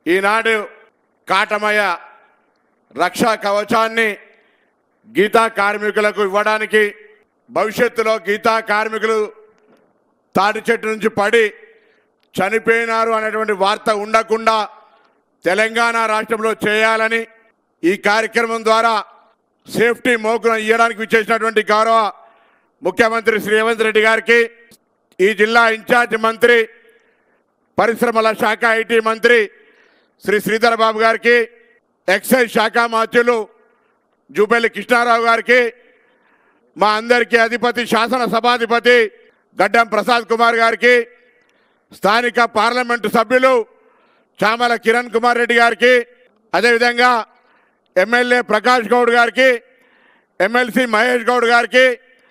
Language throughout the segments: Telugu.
ఈనాడు కాటమయ రక్షా కవచాన్ని గీతా కార్మికులకు ఇవ్వడానికి భవిష్యత్తులో గీతా కార్మికులు తాటి చెట్టు నుంచి పడి చనిపోయినారు అనేటువంటి వార్త ఉండకుండా తెలంగాణ రాష్ట్రంలో చేయాలని ఈ కార్యక్రమం ద్వారా సేఫ్టీ మోకును ఇవ్వడానికి విచ్చేసినటువంటి గౌరవ ముఖ్యమంత్రి శ్రీ రేవంత్ రెడ్డి గారికి ఈ జిల్లా ఇన్ఛార్జ్ మంత్రి పరిశ్రమల శాఖ ఐటీ మంత్రి శ్రీ శ్రీధర్ బాబు గారికి ఎక్సైజ్ శాఖ మాత్యులు జూపల్లి కృష్ణారావు గారికి మా అందరికీ అధిపతి శాసన సభాధిపతి గడ్డం ప్రసాద్ కుమార్ గారికి స్థానిక పార్లమెంటు సభ్యులు చామల కిరణ్ కుమార్ రెడ్డి గారికి అదేవిధంగా ఎమ్మెల్యే ప్రకాష్ గౌడ్ గారికి ఎమ్మెల్సీ మహేష్ గౌడ్ గారికి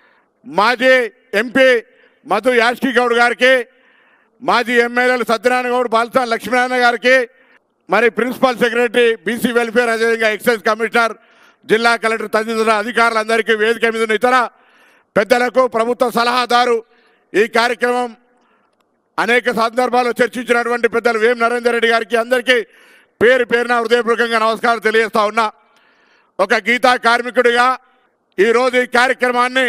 మాజీ ఎంపీ మధు యాష్కి గౌడ్ గారికి మాజీ ఎమ్మెల్యేలు సత్యనారాయణ గౌడ్ బాలసాని లక్ష్మీనారాయణ గారికి మరి ప్రిన్సిపల్ సెక్రటరీ బీసీ వెల్ఫేర్ అదేవిధంగా ఎక్సైజ్ కమిషనర్ జిల్లా కలెక్టర్ తదితర అధికారులందరికీ వేదిక మీద ఉన్న ఇతర పెద్దలకు ప్రభుత్వ సలహాదారు ఈ కార్యక్రమం అనేక సందర్భాల్లో చర్చించినటువంటి పెద్దలు వేం నరేందర్ రెడ్డి గారికి అందరికీ పేరు పేరున హృదయపూర్వకంగా నమస్కారం తెలియజేస్తా ఉన్నా ఒక గీతా కార్మికుడిగా ఈరోజు ఈ కార్యక్రమాన్ని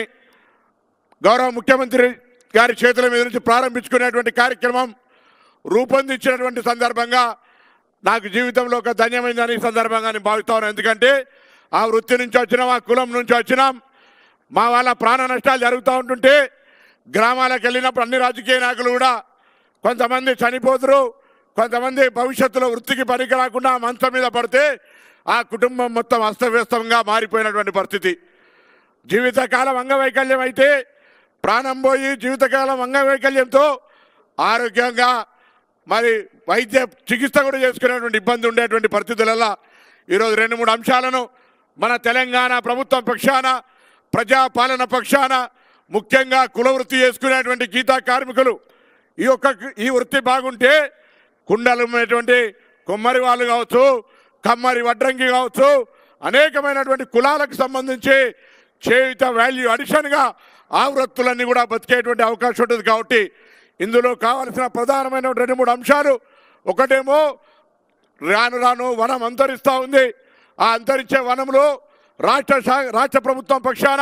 గౌరవ ముఖ్యమంత్రి గారి చేతుల మీద నుంచి ప్రారంభించుకునేటువంటి కార్యక్రమం రూపొందించినటువంటి సందర్భంగా నాకు జీవితంలో ఒక ధన్యమైందని ఈ సందర్భంగా నేను భావిస్తా ఉన్నాను ఎందుకంటే ఆ వృత్తి నుంచి వచ్చినాం ఆ కులం నుంచి వచ్చినాం మా వాళ్ళ ప్రాణ నష్టాలు జరుగుతూ ఉంటుంటే గ్రామాలకు వెళ్ళినప్పుడు అన్ని రాజకీయ నాయకులు కూడా కొంతమంది చనిపోతురు కొంతమంది భవిష్యత్తులో వృత్తికి పనికి రాకుండా మంచం మీద పడితే ఆ కుటుంబం మొత్తం అస్తవ్యస్తంగా మారిపోయినటువంటి పరిస్థితి జీవితకాలం అంగవైకల్యం అయితే ప్రాణం పోయి జీవితకాలం అంగవైకల్యంతో ఆరోగ్యంగా మరి వైద్య చికిత్స కూడా చేసుకునేటువంటి ఇబ్బంది ఉండేటువంటి పరిస్థితులలో ఈరోజు రెండు మూడు అంశాలను మన తెలంగాణ ప్రభుత్వం పక్షాన ప్రజాపాలన పక్షాన ముఖ్యంగా కుల వృత్తి చేసుకునేటువంటి గీతా కార్మికులు ఈ యొక్క ఈ వృత్తి బాగుంటే కుండలు ఉన్నటువంటి కుమ్మరి వాళ్ళు కావచ్చు కమ్మరి వడ్రంగి కావచ్చు అనేకమైనటువంటి కులాలకు సంబంధించి చేయుత వాల్యూ అడిషన్గా ఆ వృత్తులన్నీ కూడా బతికేటువంటి అవకాశం ఉంటుంది కాబట్టి ఇందులో కావలసిన ప్రధానమైన రెండు మూడు అంశాలు ఒకటేమో రాను రాను వనం అంతరిస్తూ ఉంది ఆ అంతరించే వనంలో రాష్ట్ర శా- రాష్ట్ర ప్రభుత్వం పక్షాన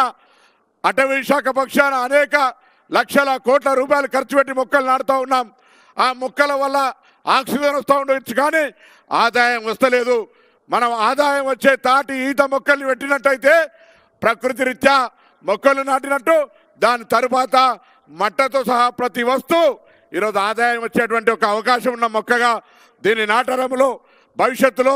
అటవీ శాఖ పక్షాన అనేక లక్షల కోట్ల రూపాయలు ఖర్చు పెట్టి మొక్కలు నాటుతూ ఉన్నాం ఆ మొక్కల వల్ల ఆక్సిజన్ వస్తూ ఉండవచ్చు కానీ ఆదాయం వస్తలేదు మనం ఆదాయం వచ్చే తాటి ఈత మొక్కల్ని పెట్టినట్టయితే ప్రకృతి రీత్యా మొక్కలు నాటినట్టు దాని తరువాత మట్టతో సహా ప్రతి వస్తువు ఈరోజు ఆదాయం వచ్చేటువంటి ఒక అవకాశం ఉన్న మొక్కగా దీని నాటడంలో భవిష్యత్తులో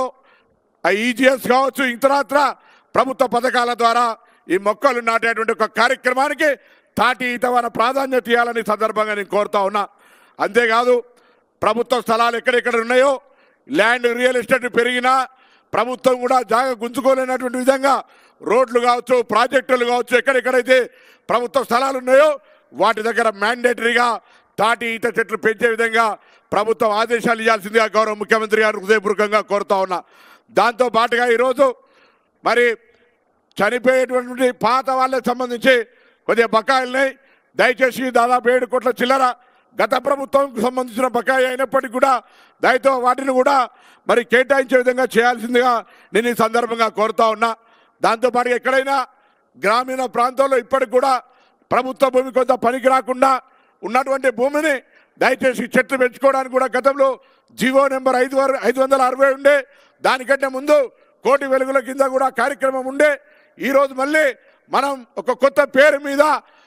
ఆ ఈజీఎస్ కావచ్చు ఇతరత్ర ప్రభుత్వ పథకాల ద్వారా ఈ మొక్కలు నాటేటువంటి ఒక కార్యక్రమానికి తాటి ఈతవన ప్రాధాన్యత ఇవ్వాలని ఈ సందర్భంగా నేను కోరుతా ఉన్నా అంతేకాదు ప్రభుత్వ స్థలాలు ఎక్కడెక్కడ ఉన్నాయో ల్యాండ్ రియల్ ఎస్టేట్ పెరిగినా ప్రభుత్వం కూడా జాగ గుంజుకోలేనటువంటి విధంగా రోడ్లు కావచ్చు ప్రాజెక్టులు కావచ్చు ఎక్కడెక్కడైతే ప్రభుత్వ స్థలాలు ఉన్నాయో వాటి దగ్గర మ్యాండేటరీగా తాటి ఈత చెట్లు పెంచే విధంగా ప్రభుత్వం ఆదేశాలు ఇవ్వాల్సిందిగా గౌరవ ముఖ్యమంత్రి గారు హృదయపూర్వకంగా కోరుతా ఉన్నా దాంతో పాటుగా ఈరోజు మరి చనిపోయేటువంటి పాత వాళ్ళకి సంబంధించి కొద్దిగా బకాయిలున్నాయి దయచేసి దాదాపు ఏడు కోట్ల చిల్లర గత ప్రభుత్వంకు సంబంధించిన బకాయి అయినప్పటికీ కూడా దయతో వాటిని కూడా మరి కేటాయించే విధంగా చేయాల్సిందిగా నేను ఈ సందర్భంగా కోరుతా ఉన్నా దాంతోపాటు ఎక్కడైనా గ్రామీణ ప్రాంతాల్లో ఇప్పటికి కూడా ప్రభుత్వ భూమి కొంత పనికి రాకుండా ఉన్నటువంటి భూమిని దయచేసి చెట్లు పెంచుకోవడానికి కూడా గతంలో జీవో నెంబర్ ఐదు వర- ఐదు వందల అరవై ఉండే దానికంటే ముందు కోటి వెలుగుల కింద కూడా కార్యక్రమం ఉండే ఈరోజు మళ్ళీ మనం ఒక కొత్త పేరు మీద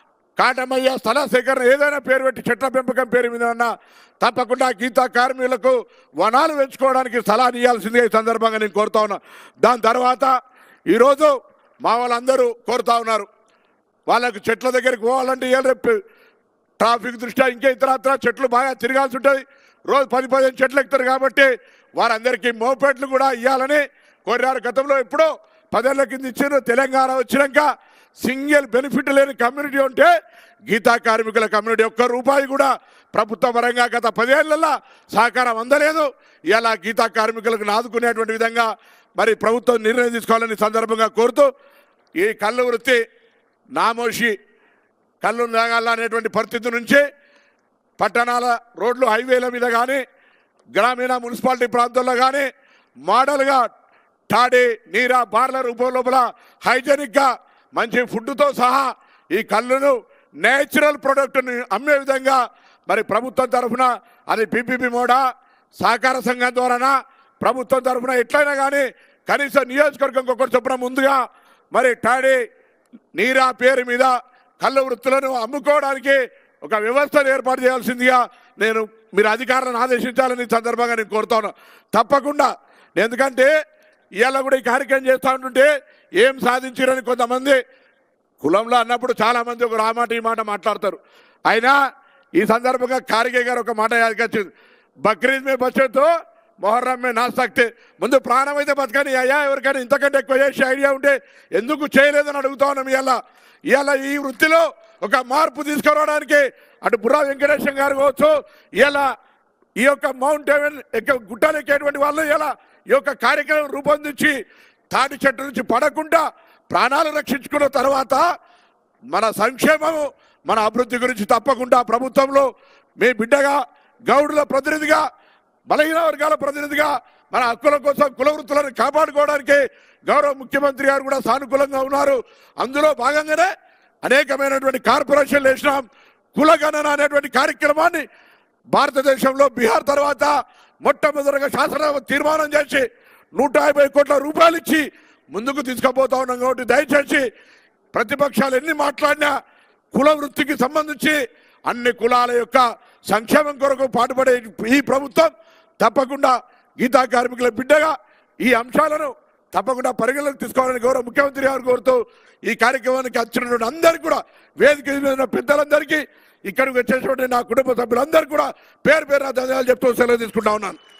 కాటమయ్య స్థల సేకరణ ఏదైనా పేరు పెట్టి చెట్ల పెంపకం పేరు మీద ఉన్నా తప్పకుండా గీతా కార్మికులకు వనాలు పెంచుకోవడానికి స్థలాన్ని ఇవ్వాల్సిందిగా ఈ సందర్భంగా నేను కోరుతా ఉన్నా దాని తర్వాత ఈరోజు మా వాళ్ళందరూ కోరుతా ఉన్నారు వాళ్ళకు చెట్ల దగ్గరికి పోవాలంటే ఇవాళ రేపు ట్రాఫిక్ దృష్ట్యా ఇంకా ఇతరత్ర చెట్లు బాగా తిరగాల్సి ఉంటుంది రోజు పది పదిహేను చెట్లు ఎక్కుతారు కాబట్టి వారందరికీ మోపెట్లు కూడా ఇవ్వాలని కోరారు గతంలో ఎప్పుడో పదేళ్ల కింద ఇచ్చారు తెలంగాణ వచ్చినాక సింగిల్ బెనిఫిట్ లేని కమ్యూనిటీ ఉంటే గీతా కార్మికుల కమ్యూనిటీ ఒక్క రూపాయి కూడా ప్రభుత్వ పరంగా గత పదేళ్లలో సహకారం అందలేదు ఇలా గీతా కార్మికులకు నాదుకునేటువంటి విధంగా మరి ప్రభుత్వం నిర్ణయం తీసుకోవాలని ఈ సందర్భంగా కోరుతూ ఈ కళ్ళు వృత్తి నామోషి కళ్ళు తాగాల అనేటువంటి పరిస్థితి నుంచి పట్టణాల రోడ్లు హైవేల మీద కానీ గ్రామీణ మున్సిపాలిటీ ప్రాంతాల్లో కానీ మోడల్గా తాడి నీర బార్ల రూపం లోపల హైజెనిక్గా మంచి ఫుడ్తో సహా ఈ కళ్ళును నేచురల్ ప్రొడక్ట్ని అమ్మే విధంగా మరి ప్రభుత్వం తరఫున అది పీపీపీ మోడా సహకార సంఘం ద్వారానా ప్రభుత్వం తరఫున ఎట్లయినా కానీ కనీసం నియోజకవర్గం ఒకటి చొప్పున ముందుగా మరి టాడీ నీరా పేరు మీద కళ్ళ వృత్తులను అమ్ముకోవడానికి ఒక వ్యవస్థను ఏర్పాటు చేయాల్సిందిగా నేను మీరు అధికారులను ఆదేశించాలని ఈ సందర్భంగా నేను కోరుతాను తప్పకుండా ఎందుకంటే ఇవాళ కూడా ఈ కార్యక్రమం చేస్తూ ఉంటుంటే ఏం సాధించారని కొంతమంది కులంలో అన్నప్పుడు చాలా మంది ఒక ఆ మాట ఈ మాట మాట్లాడతారు అయినా ఈ సందర్భంగా కార్గే గారు ఒక మాట యాదకొచ్చింది బక్రీద్ మే బచ్చతో మొహర్రం మే నా సక్తే ముందు ప్రాణం అయితే బతకని అయ్యా ఎవరికైనా ఇంతకంటే ఎక్కువ చేసే ఐడియా ఉంటే ఎందుకు చేయలేదని అడుగుతా ఉన్నాం ఇవాళ ఇవాళ ఈ వృత్తిలో ఒక మార్పు తీసుకురావడానికి అటు బుర్రా వెంకటేశం గారు కావచ్చు ఇవాళ ఈ యొక్క మౌంట్ ఎవెన్ ఎక్క గుట్టలు ఎక్కేటువంటి వాళ్ళు ఇలా ఈ యొక్క కార్యక్రమం రూపొందించి తాటి చెట్టు నుంచి పడకుండా ప్రాణాలు రక్షించుకున్న తర్వాత మన సంక్షేమము మన అభివృద్ధి గురించి తప్పకుండా ప్రభుత్వంలో మీ బిడ్డగా గౌడుల ప్రతినిధిగా బలహీన వర్గాల ప్రతినిధిగా మన హక్కుల కోసం కుల వృత్తులను కాపాడుకోవడానికి గౌరవ ముఖ్యమంత్రి గారు కూడా సానుకూలంగా ఉన్నారు అందులో భాగంగానే అనేకమైనటువంటి కార్పొరేషన్లు వేసినాం కులగణన అనేటువంటి కార్యక్రమాన్ని భారతదేశంలో బీహార్ తర్వాత మొట్టమొదటిగా శాసన తీర్మానం చేసి నూట యాభై కోట్ల రూపాయలు ఇచ్చి ముందుకు తీసుకుపోతా ఉన్నాం కాబట్టి దయచేసి ప్రతిపక్షాలు ఎన్ని మాట్లాడినా కుల వృత్తికి సంబంధించి అన్ని కులాల యొక్క సంక్షేమం కొరకు పాటుపడే ఈ ప్రభుత్వం తప్పకుండా గీతా కార్మికుల బిడ్డగా ఈ అంశాలను తప్పకుండా పరిగణలోకి తీసుకోవాలని గౌరవ ముఖ్యమంత్రి గారు కోరుతూ ఈ కార్యక్రమానికి వచ్చినటువంటి అందరికీ కూడా వేదిక మీద ఉన్న పెద్దలందరికీ ఇక్కడికి వచ్చేటువంటి నా కుటుంబ సభ్యులందరికీ కూడా పేరు పేరు ధన్యవాదాలు చెప్తూ సెలవు తీసుకుంటా ఉన్నాను